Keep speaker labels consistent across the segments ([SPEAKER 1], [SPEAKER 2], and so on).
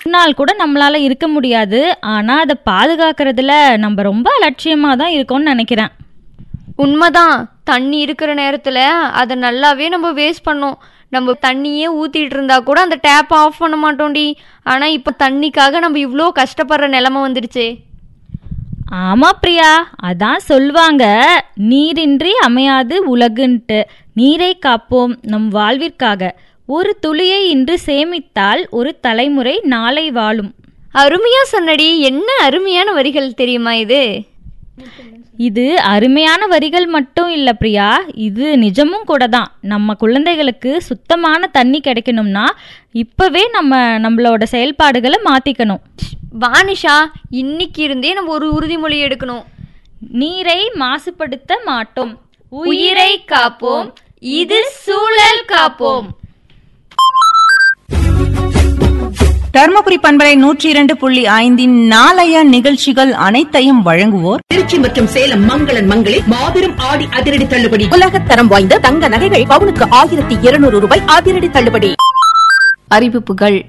[SPEAKER 1] நாள் கூட நம்மளால இருக்க முடியாது ஆனா அதை பாதுகாக்கிறதுல நம்ம ரொம்ப அலட்சியமா தான் இருக்கோம்னு நினைக்கிறேன்
[SPEAKER 2] உண்மைதான் தண்ணி இருக்கிற நேரத்தில் அதை நல்லாவே நம்ம வேஸ்ட் பண்ணோம் நம்ம தண்ணியே ஊற்றிட்டு இருந்தா கூட அந்த டேப் ஆஃப் பண்ண மாட்டோம்டி ஆனால் இப்போ தண்ணிக்காக நம்ம இவ்வளோ கஷ்டப்படுற நிலமை வந்துடுச்சே
[SPEAKER 1] ஆமா பிரியா அதான் சொல்வாங்க நீரின்றி அமையாது உலகுன்ட்டு நீரை காப்போம் நம் வாழ்விற்காக ஒரு துளியை இன்று சேமித்தால் ஒரு தலைமுறை நாளை வாழும்
[SPEAKER 2] அருமையா சொன்னடி என்ன அருமையான வரிகள் தெரியுமா இது
[SPEAKER 1] இது அருமையான வரிகள் மட்டும் இல்ல பிரியா இது நிஜமும் கூட தான் நம்ம குழந்தைகளுக்கு சுத்தமான தண்ணி கிடைக்கணும்னா இப்பவே நம்ம நம்மளோட செயல்பாடுகளை மாத்திக்கணும்
[SPEAKER 2] வானிஷா இன்னைக்கு இருந்தே நம்ம ஒரு உறுதிமொழி எடுக்கணும்
[SPEAKER 1] நீரை மாசுபடுத்த மாட்டோம்
[SPEAKER 2] உயிரை காப்போம் இது சூழல் காப்போம்
[SPEAKER 3] தர்மபுரி பண்பலை நூற்றி இரண்டு புள்ளி ஐந்தின் நாளைய நிகழ்ச்சிகள் அனைத்தையும் வழங்குவோர்
[SPEAKER 4] திருச்சி மற்றும் சேலம் மங்களன் மங்களில் மாபெரும் ஆடி அதிரடி தள்ளுபடி
[SPEAKER 5] உலகத் தரம் வாய்ந்த தங்க நகைகள் பவுனுக்கு ஆயிரத்தி இருநூறு ரூபாய் அதிரடி தள்ளுபடி
[SPEAKER 6] அறிவிப்புகள்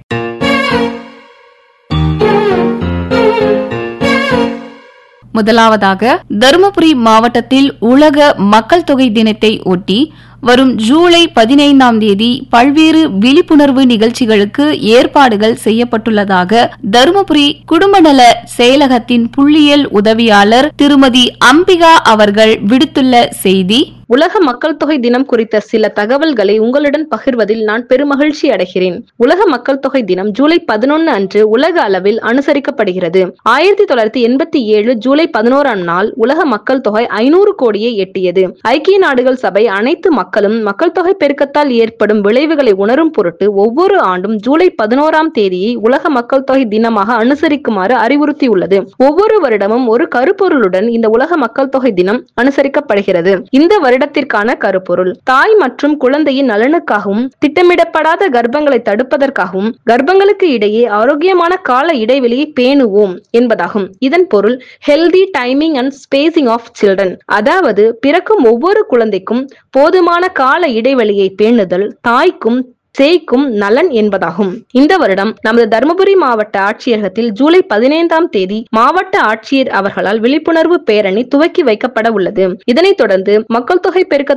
[SPEAKER 6] முதலாவதாக தருமபுரி மாவட்டத்தில் உலக மக்கள் தொகை தினத்தை ஒட்டி வரும் ஜூலை பதினைந்தாம் தேதி பல்வேறு விழிப்புணர்வு நிகழ்ச்சிகளுக்கு ஏற்பாடுகள் செய்யப்பட்டுள்ளதாக தருமபுரி குடும்ப நல செயலகத்தின் புள்ளியியல் உதவியாளர் திருமதி அம்பிகா அவர்கள் விடுத்துள்ள செய்தி
[SPEAKER 7] உலக மக்கள் தொகை தினம் குறித்த சில தகவல்களை உங்களுடன் பகிர்வதில் நான் பெருமகிழ்ச்சி அடைகிறேன் உலக மக்கள் தொகை தினம் ஜூலை பதினொன்னு அன்று உலக அளவில் அனுசரிக்கப்படுகிறது ஆயிரத்தி தொள்ளாயிரத்தி எண்பத்தி ஏழு ஜூலை பதினோராம் நாள் உலக மக்கள் தொகை ஐநூறு கோடியை எட்டியது ஐக்கிய நாடுகள் சபை அனைத்து மக்களும் மக்கள் தொகை பெருக்கத்தால் ஏற்படும் விளைவுகளை உணரும் பொருட்டு ஒவ்வொரு ஆண்டும் ஜூலை பதினோராம் தேதியை உலக மக்கள் தொகை தினமாக அனுசரிக்குமாறு அறிவுறுத்தியுள்ளது ஒவ்வொரு வருடமும் ஒரு கருப்பொருளுடன் இந்த உலக மக்கள் தொகை தினம் அனுசரிக்கப்படுகிறது இந்த வருடத்திற்கான கருப்பொருள் தாய் மற்றும் குழந்தையின் நலனுக்காகவும் திட்டமிடப்படாத கர்ப்பங்களை தடுப்பதற்காகவும் கர்ப்பங்களுக்கு இடையே ஆரோக்கியமான கால இடைவெளியை பேணுவோம் என்பதாகும் இதன் பொருள் healthy timing and spacing of children அதாவது பிறக்கும் ஒவ்வொரு குழந்தைக்கும் போதுமான கால இடைவெளியை பேணுதல் தாய்க்கும் சேய்க்கும் நலன் என்பதாகும் இந்த வருடம் நமது தருமபுரி மாவட்ட ஆட்சியரகத்தில் ஜூலை பதினைந்தாம் தேதி மாவட்ட ஆட்சியர் அவர்களால் விழிப்புணர்வு பேரணி துவக்கி வைக்கப்பட உள்ளது இதனைத் தொடர்ந்து மக்கள் தொகை பெருக்க